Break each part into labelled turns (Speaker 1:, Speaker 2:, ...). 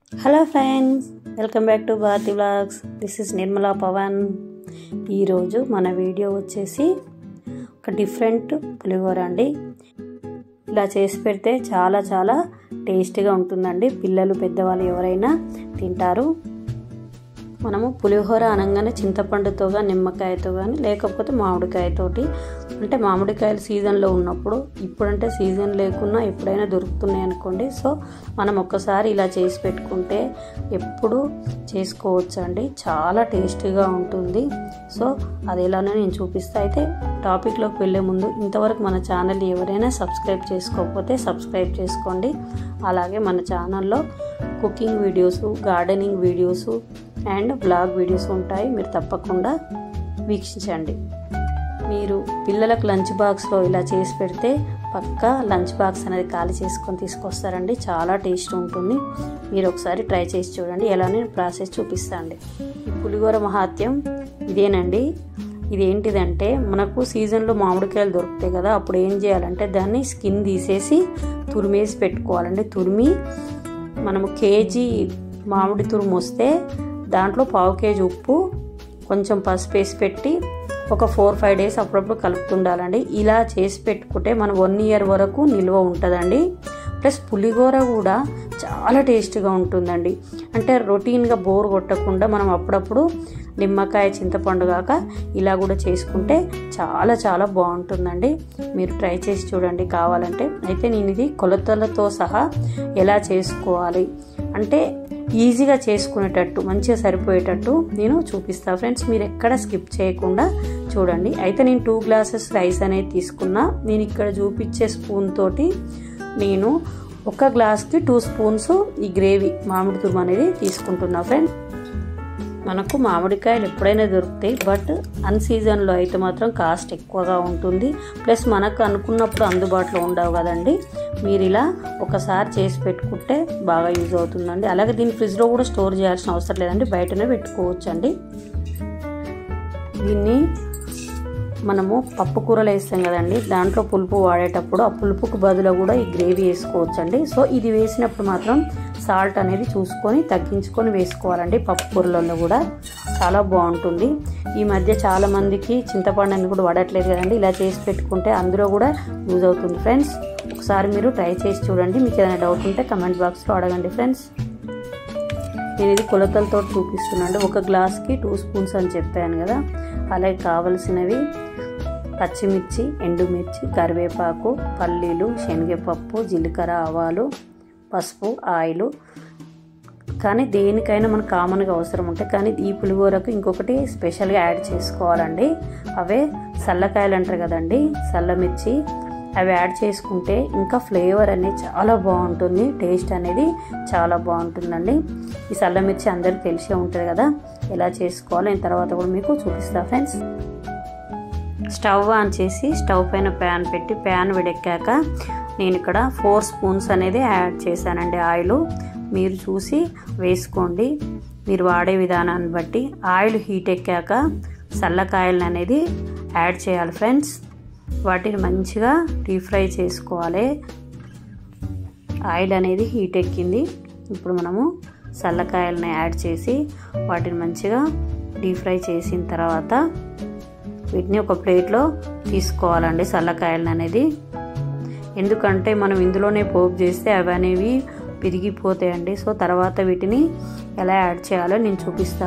Speaker 1: hello friends welcome back to Bharathi vlogs this is Nirmala Pavan ఈరోజు మన video వచ్చేసి ఒక డిఫరెంట్ పులిహోర అండి ఇలా చేసి పెడితే చాలా చాలా టేస్టీగా ఉంటుందండి పిల్లలు పెద్దవాళ్ళు ఎవరైనా తింటారు మనము పులిహోర అనగానే చింతపండుతో కానీ నిమ్మకాయతో కానీ లేకపోతే మామిడికాయతోటి అంటే మామిడికాయలు సీజన్లో ఉన్నప్పుడు ఇప్పుడంటే సీజన్ లేకున్నా ఎప్పుడైనా దొరుకుతున్నాయి అనుకోండి సో మనం ఒక్కసారి ఇలా చేసి పెట్టుకుంటే ఎప్పుడు చేసుకోవచ్చు అండి చాలా టేస్టీగా ఉంటుంది సో అది ఎలానో నేను చూపిస్తా అయితే టాపిక్లోకి వెళ్ళే ముందు ఇంతవరకు మన ఛానల్ ఎవరైనా సబ్స్క్రైబ్ చేసుకోకపోతే సబ్స్క్రైబ్ చేసుకోండి అలాగే మన ఛానల్లో cooking videos gardening videos and blog videos ఉంటాయి మీరు తప్పకుండా వీక్షించండి మీరు పిల్లలకు లంచ్ బాక్స్లో ఇలా చేసి పెడితే పక్కా లంచ్ బాక్స్ అనేది ఖాళీ చేసుకొని తీసుకొస్తారండి చాలా టేస్ట్ ఉంటుంది మీరు ఒకసారి ట్రై చేసి చూడండి ఎలా నేను ప్రాసెస్ చూపిస్తాండి ఈ పులిగోర మహాత్యం ఇదేనండి ఇది ఏంటిదంటే మనకు సీజన్లో మామిడికాయలు దొరుకుతాయి కదా అప్పుడు ఏం చేయాలంటే దాన్ని స్కిన్ తీసేసి తురిమేసి పెట్టుకోవాలండి తురిమి మనము కేజీ మామిడి తురుము వస్తే దాంట్లో పావు కేజీ ఉప్పు కొంచెం పసుపు వేసి పెట్టి ఒక ఫోర్ ఫైవ్ డేస్ అప్పుడప్పుడు కలుపుతుండాలండి ఇలా చేసి పెట్టుకుంటే మన వన్ ఇయర్ వరకు నిల్వ ఉంటుందండి ప్లస్ పులిగోర కూడా చాలా టేస్ట్గా ఉంటుందండి అంటే రొటీన్గా బోర్ కొట్టకుండా మనం అప్పుడప్పుడు నిమ్మకాయ చింతపండు కాక ఇలా కూడా చేసుకుంటే చాలా చాలా బాగుంటుందండి మీరు ట్రై చేసి చూడండి కావాలంటే అయితే నేను ఇది కొలతలతో సహా ఎలా చేసుకోవాలి అంటే ఈజీగా చేసుకునేటట్టు మంచిగా సరిపోయేటట్టు నేను చూపిస్తాను ఫ్రెండ్స్ మీరు ఎక్కడ స్కిప్ చేయకుండా చూడండి అయితే నేను టూ గ్లాసెస్ రైస్ అనేది తీసుకున్నా నేను ఇక్కడ చూపించే స్పూన్ తోటి నేను ఒక గ్లాస్కి టూ స్పూన్స్ ఈ గ్రేవీ మామిడి తురుము అనేది తీసుకుంటున్నా ఫ్రెండ్ మనకు మామిడికాయలు ఎప్పుడైనా దొరుకుతాయి బట్ అన్ సీజన్లో అయితే మాత్రం కాస్ట్ ఎక్కువగా ఉంటుంది ప్లస్ మనకు అనుకున్నప్పుడు అందుబాటులో ఉండవు కదండి మీరు ఇలా ఒకసారి చేసి పెట్టుకుంటే బాగా యూజ్ అవుతుందండి అలాగే దీన్ని ఫ్రిడ్జ్లో కూడా స్టోర్ చేయాల్సిన అవసరం లేదండి బయటనే పెట్టుకోవచ్చండి దీన్ని మనము పప్పు కూరలు వేస్తాం కదండి దాంట్లో పులుపు వాడేటప్పుడు ఆ పులుపుకు బదులు కూడా ఈ గ్రేవీ వేసుకోవచ్చండి సో ఇది వేసినప్పుడు మాత్రం సాల్ట్ అనేది చూసుకొని తగ్గించుకొని వేసుకోవాలండి పప్పు కూరలలో కూడా చాలా బాగుంటుంది ఈ మధ్య చాలా మందికి చింతపండు అనేది కూడా వాడట్లేదు కదండి ఇలా చేసి పెట్టుకుంటే అందులో కూడా యూజ్ అవుతుంది ఫ్రెండ్స్ ఒకసారి మీరు ట్రై చేసి చూడండి మీకు ఏదైనా డౌట్ ఉంటే కమెంట్ బాక్స్లో అడగండి ఫ్రెండ్స్ నేను ఇది కొలతలతో చూపిస్తున్నాను ఒక గ్లాస్కి టూ స్పూన్స్ అని చెప్పాను కదా అలాగే కావలసినవి పచ్చిమిర్చి ఎండుమిర్చి కరివేపాకు పల్లీలు శనగపప్పు జీలకర్ర ఆవాలు పసుపు ఆయిల్ కానీ దేనికైనా మనకు కామన్గా అవసరం ఉంటాయి కానీ ఈ పులిహోరకు ఇంకొకటి స్పెషల్గా యాడ్ చేసుకోవాలండి అవే సల్లకాయలు అంటారు కదండి సల్లమిర్చి అవి యాడ్ చేసుకుంటే ఇంకా ఫ్లేవర్ అనేది చాలా బాగుంటుంది టేస్ట్ అనేది చాలా బాగుంటుందండి ఈ సల్లమిర్చి అందరికి తెలిసే ఉంటుంది కదా ఎలా చేసుకోవాలో నేను తర్వాత కూడా మీకు చూపిస్తా ఫ్రెండ్స్ స్టవ్ ఆన్ చేసి స్టవ్ పైన ప్యాన్ పెట్టి ప్యాన్ వేడెక్కాక నేను ఇక్కడ ఫోర్ స్పూన్స్ అనేది యాడ్ చేశానండి ఆయిల్ మీరు చూసి వేసుకోండి మీరు వాడే విధానాన్ని బట్టి ఆయిల్ హీట్ ఎక్కాక సల్లకాయలను అనేది యాడ్ చేయాలి ఫ్రెండ్స్ వాటిని మంచిగా డీప్ ఫ్రై చేసుకోవాలి ఆయిల్ అనేది హీట్ ఎక్కింది ఇప్పుడు మనము సల్లకాయలని యాడ్ చేసి వాటిని మంచిగా డీప్ ఫ్రై చేసిన తర్వాత వీటిని ఒక ప్లేట్లో తీసుకోవాలండి సల్లకాయలను అనేది ఎందుకంటే మనం ఇందులోనే పోపు చేస్తే అవి అనేవి విరిగిపోతాయండి సో తర్వాత వీటిని ఎలా యాడ్ చేయాలో నేను చూపిస్తా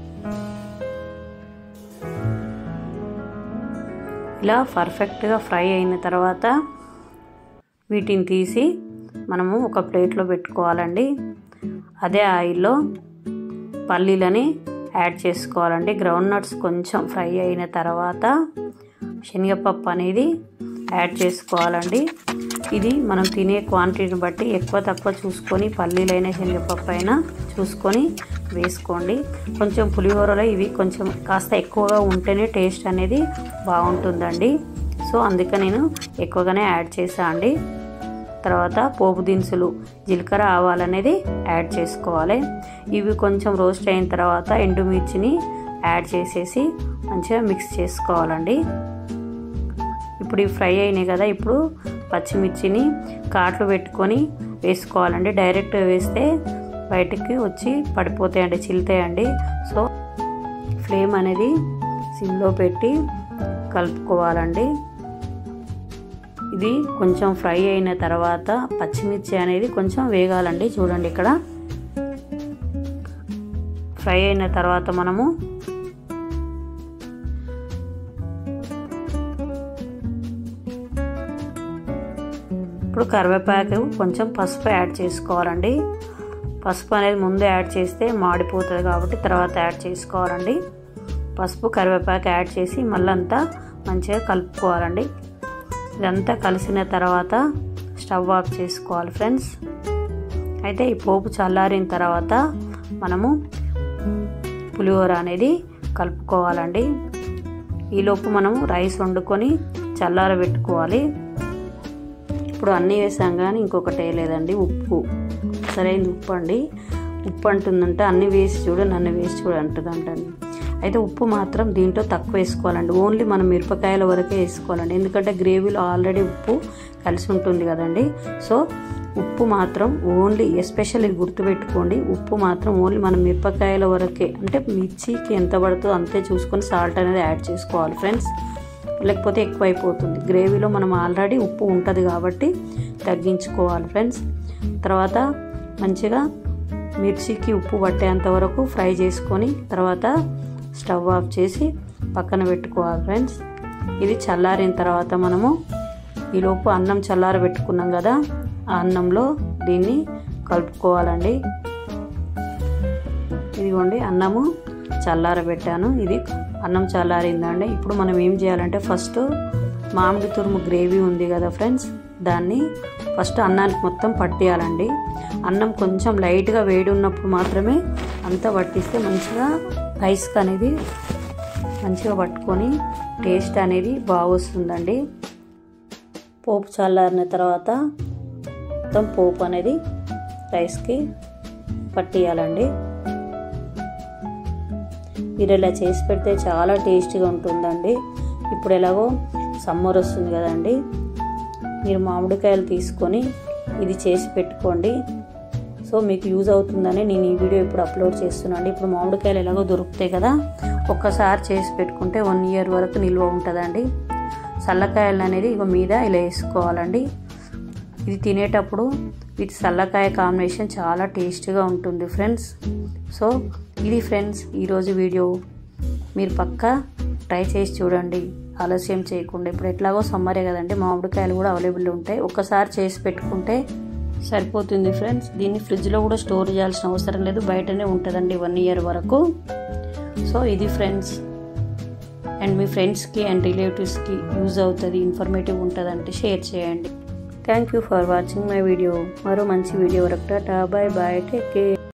Speaker 1: ఇలా పర్ఫెక్ట్గా ఫ్రై అయిన తర్వాత వీటిని తీసి మనము ఒక ప్లేట్లో పెట్టుకోవాలండి అదే ఆయిల్లో పల్లీలని యాడ్ చేసుకోవాలండి గ్రౌండ్ నట్స్ కొంచెం ఫ్రై అయిన తర్వాత శనగపప్పు అనేది యాడ్ చేసుకోవాలండి ఇది మనం తినే క్వాంటిటీని బట్టి ఎక్కువ తక్కువ చూసుకొని పల్లీలైనా శనగపప్పు అయినా చూసుకొని వేసుకోండి కొంచెం పులిహోరలో ఇవి కొంచెం కాస్త ఎక్కువగా ఉంటేనే టేస్ట్ అనేది బాగుంటుందండి సో అందుకే నేను ఎక్కువగానే యాడ్ చేసా అండి తర్వాత పోపు దినుసులు జీలకర్ర ఆవాలు అనేది యాడ్ చేసుకోవాలి ఇవి కొంచెం రోస్ట్ అయిన తర్వాత ఎండుమిర్చిని యాడ్ చేసేసి మంచిగా మిక్స్ చేసుకోవాలండి ఇప్పుడు ఇవి ఫ్రై అయినాయి కదా ఇప్పుడు పచ్చిమిర్చిని కాట్లు పెట్టుకొని వేసుకోవాలండి డైరెక్ట్ వేస్తే బయటికి వచ్చి పడిపోతాయండి చిల్తాయండి సో ఫ్లేమ్ అనేది సిమ్లో పెట్టి కలుపుకోవాలండి ఇది కొంచెం ఫ్రై అయిన తర్వాత పచ్చిమిర్చి అనేది కొంచెం వేగాలండి చూడండి ఇక్కడ ఫ్రై అయిన తర్వాత మనము ఇప్పుడు కరివేపాకు కొంచెం పసుపు యాడ్ చేసుకోవాలండి పసుపు అనేది ముందే యాడ్ చేస్తే మాడిపోతుంది కాబట్టి తర్వాత యాడ్ చేసుకోవాలండి పసుపు కరివేపాకు యాడ్ చేసి మళ్ళంతా మంచిగా కలుపుకోవాలండి ఇదంతా కలిసిన తర్వాత స్టవ్ ఆఫ్ చేసుకోవాలి ఫ్రెండ్స్ అయితే ఈ పోపు చల్లారిన తర్వాత మనము పులిహోర అనేది కలుపుకోవాలండి ఈలోపు మనము రైస్ వండుకొని చల్లారబెట్టుకోవాలి ఇప్పుడు అన్నీ వేసాం కానీ ఇంకొకటి వేయలేదండి ఉప్పు సరైన ఉప్పు అండి ఉప్పు అంటుందంటే అన్ని వేసి చూడు నన్ను వేసి చూడు అంటుందంటండి అయితే ఉప్పు మాత్రం దీంట్లో తక్కువ వేసుకోవాలండి ఓన్లీ మనం మిరపకాయల వరకే వేసుకోవాలండి ఎందుకంటే గ్రేవీలో ఆల్రెడీ ఉప్పు కలిసి ఉంటుంది కదండి సో ఉప్పు మాత్రం ఓన్లీ ఎస్పెషల్ ఇది గుర్తుపెట్టుకోండి ఉప్పు మాత్రం ఓన్లీ మనం మిరపకాయల వరకే అంటే మిర్చికి ఎంత పడుతుందో అంతే చూసుకొని సాల్ట్ అనేది యాడ్ చేసుకోవాలి ఫ్రెండ్స్ లేకపోతే ఎక్కువ అయిపోతుంది గ్రేవీలో మనం ఆల్రెడీ ఉప్పు ఉంటుంది కాబట్టి తగ్గించుకోవాలి ఫ్రెండ్స్ తర్వాత మంచిగా మిర్చికి ఉప్పు పట్టేంత వరకు ఫ్రై చేసుకొని తర్వాత స్టవ్ ఆఫ్ చేసి పక్కన పెట్టుకోవాలి ఫ్రెండ్స్ ఇది చల్లారిన తర్వాత మనము ఈలోపు అన్నం చల్లార పెట్టుకున్నాం కదా ఆ అన్నంలో దీన్ని కలుపుకోవాలండి ఇదిగోండి అన్నము చల్లారబెట్టాను ఇది అన్నం చల్లారిందండి ఇప్పుడు మనం ఏం చేయాలంటే ఫస్ట్ మామిడి తురుము గ్రేవీ ఉంది కదా ఫ్రెండ్స్ దాన్ని ఫస్ట్ అన్నానికి మొత్తం పట్టేయాలండి అన్నం కొంచెం లైట్గా వేడి ఉన్నప్పుడు మాత్రమే అంతా పట్టిస్తే మంచిగా రైస్కి అనేది మంచిగా పట్టుకొని టేస్ట్ అనేది బాగా వస్తుందండి పోపు చల్లారిన తర్వాత మొత్తం పోపు అనేది రైస్కి పట్టియాలండి మీరు ఇలా చేసి పెడితే చాలా టేస్టీగా ఉంటుందండి ఇప్పుడు ఎలాగో సమ్మర్ వస్తుంది కదండి మీరు మామిడికాయలు తీసుకొని ఇది చేసి పెట్టుకోండి సో మీకు యూజ్ అవుతుందని నేను ఈ వీడియో ఇప్పుడు అప్లోడ్ చేస్తున్నాను ఇప్పుడు మామిడికాయలు ఎలాగో దొరుకుతాయి కదా ఒక్కసారి చేసి పెట్టుకుంటే వన్ ఇయర్ వరకు నిల్వ ఉంటుందండి చల్లకాయలు అనేది ఇక మీద ఇలా వేసుకోవాలండి ఇది తినేటప్పుడు విత్ చల్లకాయ కాంబినేషన్ చాలా టేస్టీగా ఉంటుంది ఫ్రెండ్స్ సో ఇది ఫ్రెండ్స్ ఈరోజు వీడియో మీరు పక్కా ట్రై చేసి చూడండి ఆలస్యం చేయకుండా ఇప్పుడు ఎట్లాగో సమ్మరే కదండి మామిడికాయలు కూడా అవైలబుల్ ఉంటాయి ఒక్కసారి చేసి పెట్టుకుంటే సరిపోతుంది ఫ్రెండ్స్ దీన్ని ఫ్రిడ్జ్లో కూడా స్టోర్ చేయాల్సిన అవసరం లేదు బయటనే ఉంటుందండి వన్ ఇయర్ వరకు సో ఇది ఫ్రెండ్స్ అండ్ మీ ఫ్రెండ్స్కి అండ్ రిలేటివ్స్కి యూజ్ అవుతుంది ఇన్ఫర్మేటివ్ ఉంటుందంటే షేర్ చేయండి thank you for watching my video మరో మంచి వీడియో వరకు tata bye bye take care